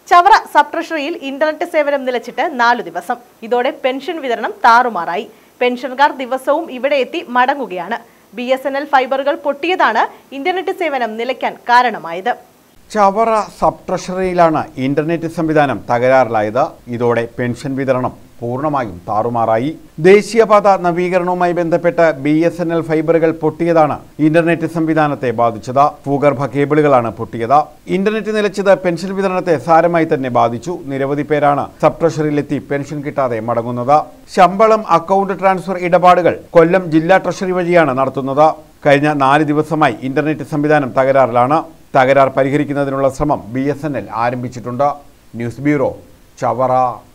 Chavara sub ട്രഷറിയിൽ internet സേവനം നിലച്ചിട്ട് നാലു ദിവസം ഇതോടെ പെൻഷൻ വിതരണം താറുമാറായി പെൻഷൻകാർ ദിവസവും ഇവിടെ എത്തി മടങ്ങുകയാണ് ബി എസ് എൻ എൽ ഫൈബറുകൾ പൊട്ടിയതാണ് ഇന്റർനെറ്റ് സേവനം നിലയ്ക്കാൻ കാരണമായത് ചവറ സബ് ട്രഷറിയിലാണ് ഇന്റർനെറ്റ് സംവിധാനം തകരാറിലായത് ഇതോടെ പെൻഷൻ വിതരണം പൂർണ്ണമായും താറുമാറായി ദേശീയപാത നവീകരണവുമായി ബന്ധപ്പെട്ട് ബി എസ് എൻ എൽ ഫൈബറുകൾ പൊട്ടിയതാണ് ഇന്റർനെറ്റ് സംവിധാനത്തെ ബാധിച്ചത് ഭൂഗർഭ കേബിളുകളാണ് പൊട്ടിയത് ഇന്റർനെറ്റ് നിലച്ചത് പെൻഷൻ വിതരണത്തെ സാരമായി തന്നെ ബാധിച്ചു നിരവധി പേരാണ് സബ് ട്രഷറിയിലെത്തി പെൻഷൻ കിട്ടാതെ മടങ്ങുന്നത് ശമ്പളം അക്കൗണ്ട് ട്രാൻസ്ഫർ ഇടപാടുകൾ കൊല്ലം ജില്ലാ ട്രഷറി വഴിയാണ് നടത്തുന്നത് കഴിഞ്ഞ നാല് ദിവസമായി ഇന്റർനെറ്റ് സംവിധാനം തകരാറിലാണ് തകരാർ പരിഹരിക്കുന്നതിനുള്ള ശ്രമം ബി ആരംഭിച്ചിട്ടുണ്ട് ന്യൂസ് ബ്യൂറോ ചവറ